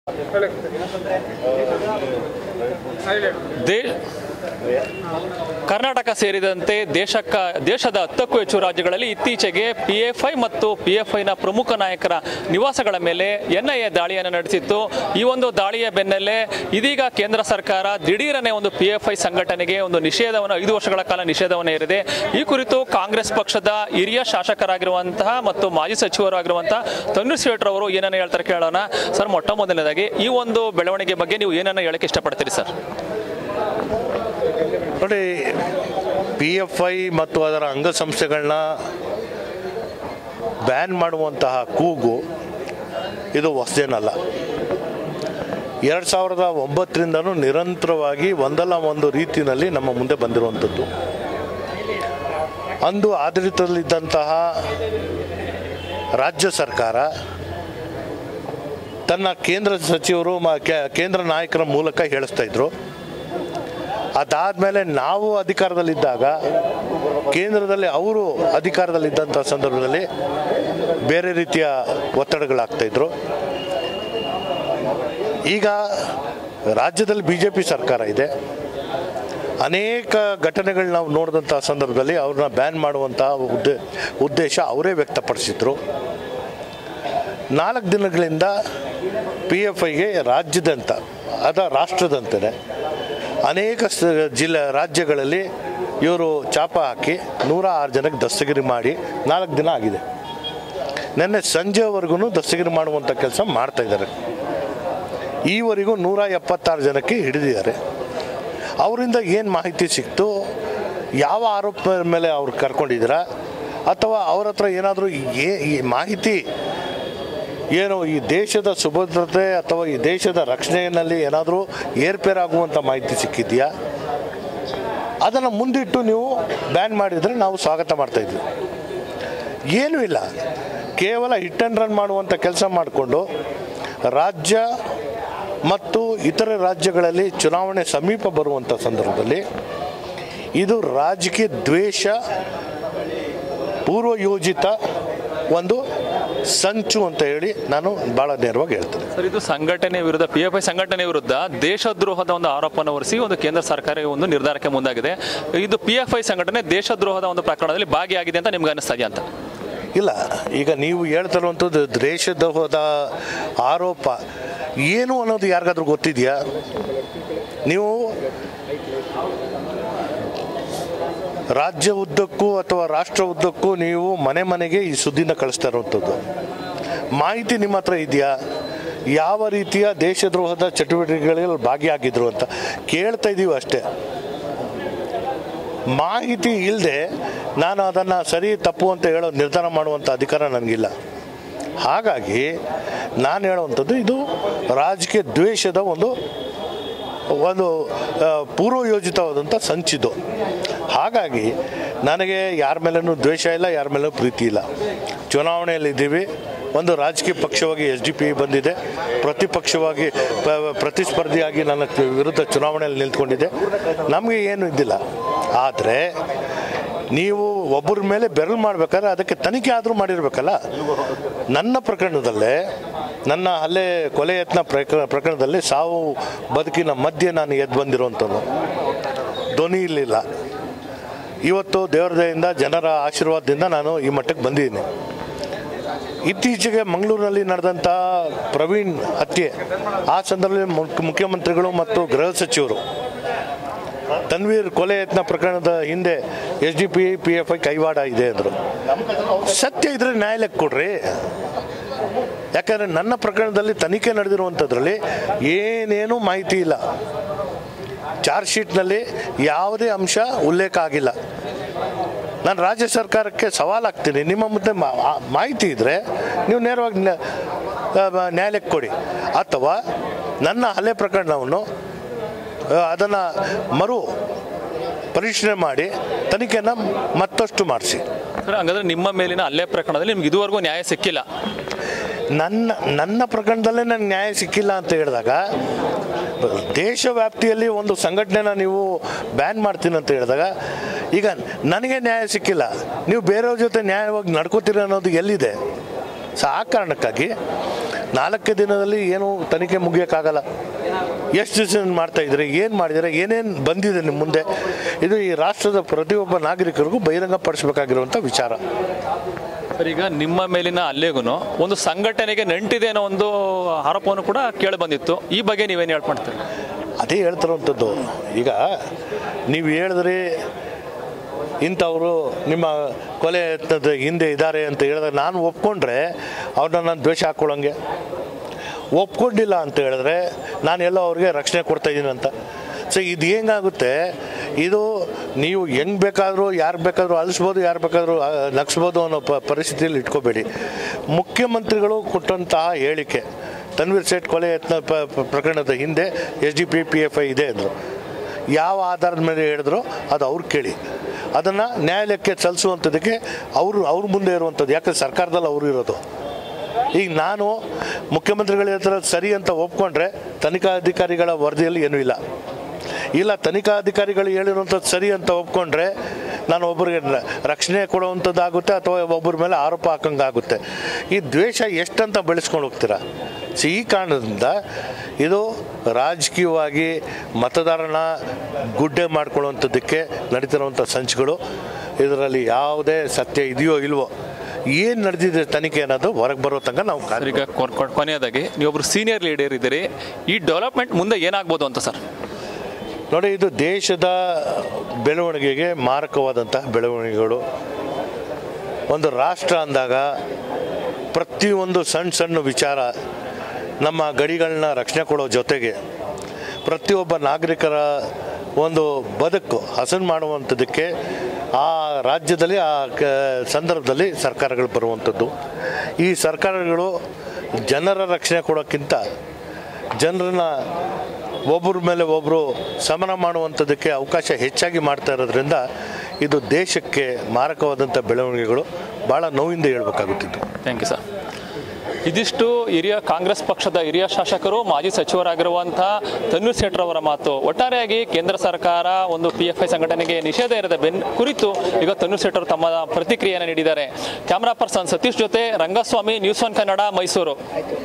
they Karnataka ಸೇರಿದಂತೆ ದೇಶಕ್ಕ ದೇಶದ ಹತ್ತಕ್ಕೂ ಹೆಚ್ಚು ರಾಜ್ಯಗಳಲ್ಲಿ ಇತ್ತೀಚೆಗೆ ಪಿ ಎಫ್ ಐ ಮತ್ತು ಪಿ ಎಫ್ ಐನ ಪ್ರಮುಖ ನಾಯಕರ ನಿವಾಸಗಳ ಮೇಲೆ ಎನ್ ಐ ಎ ದಾಳಿಯನ್ನು ನಡೆಸಿತ್ತು ಈ ಒಂದು ದಾಳಿಯ ಬೆನ್ನಲ್ಲೇ ಇದೀಗ ಕೇಂದ್ರ ಸರ್ಕಾರ ದಿಢೀರನೆ ಒಂದು ಪಿ ಎಫ್ ಐ ಸಂಘಟನೆಗೆ ಒಂದು ನಿಷೇಧವನ್ನು ಐದು ವರ್ಷಗಳ ಕಾಲ ನಿಷೇಧವನ್ನು ಹೇರಿದೆ ಈ ಕುರಿತು ಕಾಂಗ್ರೆಸ್ ಪಕ್ಷದ ಹಿರಿಯ ಶಾಸಕರಾಗಿರುವಂತಹ ಮತ್ತು ಮಾಜಿ ಸಚಿವರಾಗಿರುವಂತಹ ತನ್ವೀರ್ ಸೇಠ್ ಅವರು ಏನನ್ನ ಹೇಳ್ತಾರೆ ಕೇಳೋಣ ಸರ್ ಮೊಟ್ಟ ಮೊದಲನೇದಾಗಿ ಈ ಒಂದು ಬೆಳವಣಿಗೆ ಬಗ್ಗೆ ನೀವು ಏನನ್ನ ಹೇಳಕ್ಕೆ ಇಷ್ಟಪಡ್ತೀರಿ ಸರ್ ನೋಡಿ ಪಿ ಎಫ್ ಐ ಮತ್ತು ಅದರ ಅಂಗಸಂಸ್ಥೆಗಳನ್ನ ಬ್ಯಾನ್ ಮಾಡುವಂತಹ ಕೂಗು ಇದು ಹೊಸದೇನಲ್ಲ ಎರಡು ಸಾವಿರದ ಒಂಬತ್ತರಿಂದನೂ ನಿರಂತರವಾಗಿ ಒಂದಲ್ಲ ಒಂದು ರೀತಿಯಲ್ಲಿ ನಮ್ಮ ಮುಂದೆ ಬಂದಿರುವಂಥದ್ದು ಅಂದು ಆಡಳಿತದಲ್ಲಿದ್ದಂತಹ ರಾಜ್ಯ ಸರ್ಕಾರ ತನ್ನ ಕೇಂದ್ರ ಸಚಿವರು ಮ- ಕೇ- ಕೇಂದ್ರ ನಾಯಕರ ಮೂಲಕ ಹೇಳಿಸ್ತಾ ಇದ್ರು ಅದಾದಮೇಲೆ ನಾವು ಅಧಿಕಾರದಲ್ಲಿದ್ದಾಗ ಕೇಂದ್ರದಲ್ಲಿ ಅವರು ಅಧಿಕಾರದಲ್ಲಿದ್ದಂಥ ಸಂದರ್ಭದಲ್ಲಿ ಬೇರೆ ರೀತಿಯ ಒತ್ತಡಗಳಾಗ್ತಾ ಇದ್ರು ಈಗ ರಾಜ್ಯದಲ್ಲಿ ಬಿ ಜೆ ಪಿ ಸರ್ಕಾರ ಇದೆ ಅನೇಕ ಘಟನೆಗಳು ನಾವು ನೋಡಿದಂಥ ಸಂದರ್ಭದಲ್ಲಿ ಅವ್ರನ್ನ ಬ್ಯಾನ್ ಮಾಡುವಂಥ ಉದ್ದೇ ಉದ್ದೇಶ ಅವರೇ ವ್ಯಕ್ತಪಡಿಸಿದ್ರು ನಾಲ್ಕು ದಿನಗಳಿಂದ ಪಿ ಎಫ್ ಐಗೆ ರಾಜ್ಯದಂತ ಅದ ರಾಷ್ಟ್ರದಂತೆಯೇ ಅನೇಕ ಸ- ಜಿಲ್ಲೆ ರಾಜ್ಯಗಳಲ್ಲಿ ಇವರು ಚಾಪ ಹಾಕಿ ನೂರ ಆರು ಜನಕ್ಕೆ ದಸ್ತಗಿರಿ ಮಾಡಿ ನಾಲ್ಕು ದಿನ ಆಗಿದೆ ನಿನ್ನೆ ಸಂಜೆವರೆಗೂ ದಸ್ತಗಿರಿ ಮಾಡುವಂಥ ಕೆಲಸ ಮಾಡ್ತಾ ಇದ್ದಾರೆ ಈವರೆಗೂ ನೂರ ಎಪ್ಪತ್ತಾರು ಜನಕ್ಕೆ ಹಿಡಿದಿದ್ದಾರೆ ಅವರಿಂದ ಏನು ಮಾಹಿತಿ ಸಿಕ್ತು ಯಾವ ಆರೋಪ ಮೇಲೆ ಅವ್ರು ಕರ್ಕೊಂಡಿದ್ದೀರಾ ಅಥವಾ ಅವ್ರ ಹತ್ರ ಏನಾದರೂ ಏ ಈ ಮಾಹಿತಿ ಏನು ಈ ದೇಶದ ಸುಭದ್ರತೆ ಅಥವಾ ಈ ದೇಶದ ರಕ್ಷಣೆಯಲ್ಲಿ ಏನಾದರೂ ಏರ್ಪೇರಾಗುವಂಥ ಮಾಹಿತಿ ಸಿಕ್ಕಿದೆಯಾ ಅದನ್ನು ಮುಂದಿಟ್ಟು ನೀವು ಬ್ಯಾನ್ ಮಾಡಿದರೆ ನಾವು ಸ್ವಾಗತ ಮಾಡ್ತಾ ಇದ್ವಿ ಏನೂ ಇಲ್ಲ ಕೇವಲ ಹಿಟ್ ಆ್ಯಂಡ್ ರನ್ ಮಾಡುವಂಥ ಕೆಲಸ ಮಾಡಿಕೊಂಡು ರಾಜ್ಯ ಮತ್ತು ಇತರೆ ರಾಜ್ಯಗಳಲ್ಲಿ ಚುನಾವಣೆ ಸಮೀಪ ಬರುವಂಥ ಸಂದರ್ಭದಲ್ಲಿ ಇದು ರಾಜಕೀಯ ದ್ವೇಷ ಪೂರ್ವಯೋಜಿತ ಒಂದು ಸಂಚು ಅಂತ ಹೇಳಿ ನಾನು ಭಾಳ ನೇರವಾಗಿ ಹೇಳ್ತೇನೆ ಸರ್ ಇದು ಸಂಘಟನೆ ವಿರುದ್ಧ ಪಿ ಎಫ್ ಐ ಸಂಘಟನೆ ವಿರುದ್ಧ ದೇಶದ್ರೋಹದ ಒಂದು ಆರೋಪವನ್ನು ಹೊರಿಸಿ ಒಂದು ಕೇಂದ್ರ ಸರ್ಕಾರ ಒಂದು ನಿರ್ಧಾರಕ್ಕೆ ಮುಂದಾಗಿದೆ ಇದು ಪಿ ಎಫ್ ಐ ಸಂಘಟನೆ ದೇಶದ್ರೋಹದ ಒಂದು ಪ್ರಕರಣದಲ್ಲಿ ಭಾಗಿಯಾಗಿದೆ ಅಂತ ನಿಮ್ಗೆ ಅನಿಸ್ತಾ ಇದೆಯಾ ಅಂತ ಇಲ್ಲ ಈಗ ನೀವು ಹೇಳ್ತಿರುವಂಥದ್ದು ದೇಶದ್ರೋಹದ ಆರೋಪ ಏನು ಅನ್ನೋದು ಯಾರಿಗಾದ್ರೂ ಗೊತ್ತಿದೆಯಾ ನೀವು ರಾಜ್ಯ ಉದ್ದಕ್ಕೂ ಅಥವಾ ರಾಷ್ಟ್ರ ಉದ್ದಕ್ಕೂ ನೀವು ಮನೆ ಮನೆಗೆ ಈ ಸುದ್ದಿನ ಕಳಿಸ್ತಾ ಇರುವಂಥದ್ದು ಮಾಹಿತಿ ನಿಮ್ಮ ಹತ್ರ ಇದೆಯಾ ಯಾವ ರೀತಿಯ ದೇಶದ್ರೋಹದ ಚಟುವಟಿಕೆಗಳಲ್ಲಿ ಭಾಗಿಯಾಗಿದ್ರು ಅಂತ ಕೇಳ್ತಾ ಇದ್ದೀವಿ ಅಷ್ಟೇ ಮಾಹಿತಿ ಇಲ್ಲದೆ ನಾನು ಅದನ್ನು ಸರಿ ತಪ್ಪು ಅಂತ ಹೇಳೋ ನಿರ್ಧಾರ ಮಾಡುವಂಥ ಅಧಿಕಾರ ನನಗಿಲ್ಲ ಹಾಗಾಗಿ ನಾನು ಹೇಳುವಂಥದ್ದು ಇದು ರಾಜಕೀಯ ದ್ವೇಷದ ಒಂದು ಒಂದು ಆ, ಪೂರ್ವಯೋಜಿತವಾದಂಥ ಸಂಚಿದು ಹಾಗಾಗಿ ನನಗೆ ಯಾರ ಮೇಲೂ ದ್ವೇಷ ಇಲ್ಲ ಯಾರ ಮೇಲೂ ಪ್ರೀತಿ ಇಲ್ಲ ಚುನಾವಣೆಯಲ್ಲಿದ್ದೀವಿ ಒಂದು ರಾಜಕೀಯ ಪಕ್ಷವಾಗಿ ಎಸ್ ಡಿ ಪಿ ಬಂದಿದೆ ಪ್ರತಿಪಕ್ಷವಾಗಿ ಪ- ಪ್ರತಿಸ್ಪರ್ಧಿಯಾಗಿ ನನ್ನ ವಿರುದ್ಧ ಚುನಾವಣೆಯಲ್ಲಿ ನಿಂತ್ಕೊಂಡಿದೆ ನಮಗೆ ಏನು ಇದ್ದಿಲ್ಲ ಆದರೆ ನೀವು ಒಬ್ಬರ ಮೇಲೆ ಬೆರಳು ಮಾಡ್ಬೇಕಾದ್ರೆ ಅದಕ್ಕೆ ತನಿಖೆ ಆದರೂ ಮಾಡಿರ್ಬೇಕಲ್ಲ ನನ್ನ ಪ್ರಕರಣದಲ್ಲೇ ನನ್ನ ಹಲ್ಲೆ ಕೊಲೆ ಯತ್ನ ಪ್ರಕ ಪ್ರಕರಣದಲ್ಲಿ ಸಾವು ಬದುಕಿನ ಮಧ್ಯೆ ನಾನು ಎದ್ದು ಬಂದಿರುವಂಥದ್ದು ಧ್ವನಿ ಇರಲಿಲ್ಲ ಇವತ್ತು ದೇವರ ದಯೆಯಿಂದ ಜನರ ಆಶೀರ್ವಾದದಿಂದ ನಾನು ಈ ಮಟ್ಟಕ್ಕೆ ಬಂದಿದ್ದೀನಿ ಇತ್ತೀಚೆಗೆ ಮಂಗಳೂರಿನಲ್ಲಿ ನಡೆದಂಥ ಪ್ರವೀಣ್ ಹತ್ಯೆ ಆ ಸಂದರ್ಭದಲ್ಲಿ ಮುಖ್ಯ- ಮುಖ್ಯಮಂತ್ರಿಗಳು ಮತ್ತು ಗೃಹ ಸಚಿವರು ತನ್ವೀರ್ ಕೊಲೆ ಯತ್ನ ಪ್ರಕರಣದ ಹಿಂದೆ S D P P F I ಕೈವಾಡ ಇದೆ ಅಂದರು ಸತ್ಯ ಇದ್ರೆ ನ್ಯಾಯಾಲಯಕ್ಕೆ ಕೊಡ್ರಿ ಯಾಕಂದರೆ ನನ್ನ ಪ್ರಕರಣದಲ್ಲಿ ತನಿಖೆ ನಡೆದಿರುವಂಥದ್ರಲ್ಲಿ ಏನೇನೂ ಮಾಹಿತಿ ಇಲ್ಲ ಚಾರ್ಜ್ ಶೀಟ್ನಲ್ಲಿ ಯಾವುದೇ ಅಂಶ ಉಲ್ಲೇಖ ಆಗಿಲ್ಲ ನಾನು ರಾಜ್ಯ ಸರ್ಕಾರಕ್ಕೆ ಸವಾಲಾಗ್ತೀನಿ ನಿಮ್ಮ ಮುಂದೆ ಮಾ- ಆ- ಮಾಹಿತಿ ಇದ್ದರೆ ನೀವು ನೇರವಾಗಿ ನ್ಯಾ- ಆ, ಮ- ನ್ಯಾಯಾಲಯಕ್ಕೆ ಕೊಡಿ ಅಥವಾ ನನ್ನ ಹಲ್ಲೆ ಪ್ರಕರಣವನ್ನು ಅದನ್ನು ಮರು ಪರಿಶೀಲನೆ ಮಾಡಿ ತನಿಖೆನ ಮತ್ತಷ್ಟು ಮಾಡಿಸಿ ಸರ್ ಹಂಗಂದ್ರೆ ನಿಮ್ಮ ಮೇಲಿನ ಹಲ್ಲೆ ಪ್ರಕರಣದಲ್ಲಿ ನಿಮ್ಗೆ ಇದುವರೆಗೂ ನ್ಯಾಯ ಸಿಕ್ಕಿಲ್ಲ ನನ್ನ ನನ್ನ ಪ್ರಕರಣದಲ್ಲೇ ನನಗೆ ನ್ಯಾಯ ಸಿಕ್ಕಿಲ್ಲ ಅಂತ ಹೇಳಿದಾಗ ದೇಶ ವ್ಯಾಪ್ತಿಯಲ್ಲಿ ಒಂದು ಸಂಘಟನೆನ ನೀವು ಬ್ಯಾನ್ ಮಾಡ್ತೀನಿ ಅಂತ ಹೇಳಿದಾಗ ಈಗ ನನಗೆ ನ್ಯಾಯ ಸಿಕ್ಕಿಲ್ಲ ನೀವು ಬೇರೆಯವ್ರ ಜೊತೆ ನ್ಯಾಯವಾಗಿ ನಡ್ಕೋತೀರಿ ಅನ್ನೋದು ಎಲ್ಲಿದೆ ಸೊ ಆ ಕಾರಣಕ್ಕಾಗಿ ನಾಲ್ಕು ದಿನದಲ್ಲಿ ಏನು ತನಿಖೆ ಮುಗಿಯೋಕ್ಕಾಗಲ್ಲ ಎಷ್ಟು ದಿವಸ ಮಾಡ್ತಾ ಇದ್ದೀರಿ ಏನು ಮಾಡಿದರೆ ಏನೇನು ಬಂದಿದೆ ನಿಮ್ಮ ಮುಂದೆ ಇದು ಈ ರಾಷ್ಟ್ರದ ಪ್ರತಿಯೊಬ್ಬ ನಾಗರಿಕರಿಗೂ ಬಹಿರಂಗಪಡಿಸಬೇಕಾಗಿರುವಂಥ ವಿಚಾರ ಸರ್ ಈಗ ನಿಮ್ಮ ಮೇಲಿನ ಹಲ್ಲೆಗೂ ಒಂದು ಸಂಘಟನೆಗೆ ನಂಟಿದೆ ಅನ್ನೋ ಒಂದು ಆರೋಪವನ್ನು ಕೂಡ ಕೇಳಿ ಬಂದಿತ್ತು ಈ ಬಗ್ಗೆ ನೀವೇನು ಹೇಳ್ಕೊಳ್ತೀರಿ ಅದೇ ಹೇಳ್ತಿರೋವಂಥದ್ದು ಈಗ ನೀವು ಹೇಳಿದ್ರಿ ಇಂಥವರು ನಿಮ್ಮ ಕೊಲೆ ಯತ್ನದ ಹಿಂದೆ ಇದ್ದಾರೆ ಅಂತ ಹೇಳಿದ್ರೆ ನಾನು ಒಪ್ಕೊಂಡ್ರೆ ಅವ್ರನ್ನ ನಾನು ದ್ವೇಷ ಹಾಕ್ಕೊಳ್ಳೋಂಗೆ ಒಪ್ಕೊಂಡಿಲ್ಲ ಅಂತ ಹೇಳಿದ್ರೆ ನಾನು ಎಲ್ಲೋ ಅವ್ರಿಗೆ ರಕ್ಷಣೆ ಕೊಡ್ತಾ ಇದ್ದೀನಿ ಅಂತ ಸೊ ಇದು ಹೆಂಗಾಗುತ್ತೆ ಇದು ನೀವು ಹೆಂಗೆ ಬೇಕಾದರೂ ಯಾರು ಬೇಕಾದರೂ ಅಲಿಸ್ಬೋದು ಯಾರು ಬೇಕಾದರೂ ಆ, ನಗ್ಸ್ಬೋದು ಅನ್ನೋ ಪ ಪರಿಸ್ಥಿತಿಯಲ್ಲಿ ಇಟ್ಕೋಬೇಡಿ ಮುಖ್ಯಮಂತ್ರಿಗಳು ಕೊಟ್ಟಂತಹ ಹೇಳಿಕೆ ತನ್ವೀರ್ ಸೇಠ್ ಕೊಲೆ ಯತ್ನ ಪ- ಪ- ಪ್ರಕರಣದ ಹಿಂದೆ S D P P F I ಇದೆ ಅಂದರು ಯಾವ ಆಧಾರದ ಮೇಲೆ ಹೇಳಿದ್ರು ಅದು ಅವ್ರು ಕೇಳಿ ಅದನ್ನು ನ್ಯಾಯಾಲಯಕ್ಕೆ ಸಲ್ಲಿಸುವಂಥದ್ದಕ್ಕೆ ಅವರು ಅವ್ರ ಮುಂದೆ ಇರುವಂಥದ್ದು ಯಾಕಂದ್ರೆ ಸರ್ಕಾರದಲ್ಲಿ ಅವರು ಇರೋದು ಈಗ ನಾನು ಮುಖ್ಯಮಂತ್ರಿಗಳ ಹತ್ರ ಸರಿ ಅಂತ ಒಪ್ಕೊಂಡ್ರೆ ತನಿಖಾಧಿಕಾರಿಗಳ ವರದಿಯಲ್ಲಿ ಏನೂ ಇಲ್ಲ ಇಲ್ಲ ತನಿಖಾಧಿಕಾರಿಗಳು ಹೇಳಿರುವಂಥದ್ದು ಸರಿ ಅಂತ ಒಪ್ಕೊಂಡ್ರೆ ನಾನು ಒಬ್ಬರಿಗೆ ರ- ರಕ್ಷಣೆ ಕೊಡುವಂಥದ್ದಾಗುತ್ತೆ ಅಥವಾ ಒಬ್ಬರ ಮೇಲೆ ಆರೋಪ ಹಾಕಂಗಾಗುತ್ತೆ ಈ ದ್ವೇಷ ಎಷ್ಟಂತ ಬೆಳೆಸ್ಕೊಂಡು ಹೋಗ್ತೀರಾ ಸೊ ಈ ಕಾರಣದಿಂದ ಇದು ರಾಜಕೀಯವಾಗಿ ಮತದಾರನ ಗುಡ್ಡೆ ಮಾಡ್ಕೊಳ್ಳುವಂಥದ್ದಕ್ಕೆ ನಡೀತಿರುವಂಥ ಸಂಚುಗಳು ಇದರಲ್ಲಿ ಯಾವುದೇ ಸತ್ಯ ಇದೆಯೋ ಇಲ್ವೋ ಏನು ನಡೆದಿದೆ ತನಿಖೆ ಅನ್ನೋದು ಹೊರಗೆ ಬರೋ ತನಕ ನಾವು ಸರ್ ಈಗ ಕೊನ್- ಕೊನ್- ಕೊನೆಯದಾಗಿ ನೀವೊಬ್ರು ಸೀನಿಯರ್ ಲೀಡರ್ ಇದ್ದೀರಿ ಈ ಡೆವಲಪ್ಮೆಂಟ್ ಮುಂದೆ ಏನಾಗ್ಬೋದು ಅಂತ ಸರ್ ನೋಡಿ ಇದು ದೇಶದ ಬೆಳವಣಿಗೆಗೆ ಮಾರಕವಾದಂತಹ ಬೆಳವಣಿಗೆಗಳು ಒಂದು ರಾಷ್ಟ್ರ ಅಂದಾಗ ಪ್ರತಿಯೊಂದು ಸಣ್ಣ ಸಣ್ಣ ವಿಚಾರ ನಮ್ಮ ಗಡಿಗಳನ್ನ ರಕ್ಷಣೆ ಕೊಡೋ ಜೊತೆಗೆ ಪ್ರತಿಯೊಬ್ಬ ನಾಗರಿಕರ ಒಂದು ಬದುಕು ಹಸನು ಮಾಡುವಂಥದ್ದಕ್ಕೆ ಆ ರಾಜ್ಯದಲ್ಲಿ ಆ ಕ ಸಂದರ್ಭದಲ್ಲಿ ಸರ್ಕಾರಗಳು ಬರುವಂಥದ್ದು ಈ ಸರ್ಕಾರಗಳು ಜನರ ರಕ್ಷಣೆ ಕೊಡೋಕ್ಕಿಂತ ಜನರನ್ನ ಒಬ್ಬರ ಮೇಲೆ ಒಬ್ಬರು ಸಮನ ಮಾಡುವಂಥದ್ದಕ್ಕೆ ಅವಕಾಶ ಹೆಚ್ಚಾಗಿ ಮಾಡ್ತಾ ಇರೋದ್ರಿಂದ ಇದು ದೇಶಕ್ಕೆ ಮಾರಕವಾದಂಥ ಬೆಳವಣಿಗೆಗಳು ಭಾಳ ನೋವಿಂದ ಹೇಳ್ಬೇಕಾಗುತ್ತಿತ್ತು ಥ್ಯಾಂಕ್ ಯು ಸರ್ ಇದಿಷ್ಟು ಹಿರಿಯ ಕಾಂಗ್ರೆಸ್ ಪಕ್ಷದ ಹಿರಿಯ ಶಾಸಕರು ಮಾಜಿ ಸಚಿವರಾಗಿರುವಂತಹ ತನ್ವೀರ್ ಸೇಠ್ರವರ ಮಾತು ಒಟ್ಟಾರೆಯಾಗಿ ಕೇಂದ್ರ ಸರ್ಕಾರ ಒಂದು ಪಿ ಎಫ್ ಐ ಸಂಘಟನೆಗೆ ನಿಷೇಧ ಇರದ ಬೆನ್ ಕುರಿತು ಈಗ ತನ್ವೀರ್ ಸೇಠರು ತಮ್ಮ ಪ್ರತಿಕ್ರಿಯೆಯನ್ನು ನೀಡಿದ್ದಾರೆ ಕ್ಯಾಮರಾ ಪರ್ಸನ್ ಸತೀಶ್ ಜೊತೆ ರಂಗಸ್ವಾಮಿ ನ್ಯೂಸ್ ಒನ್ ಕನ್ನಡ ಮೈಸೂರು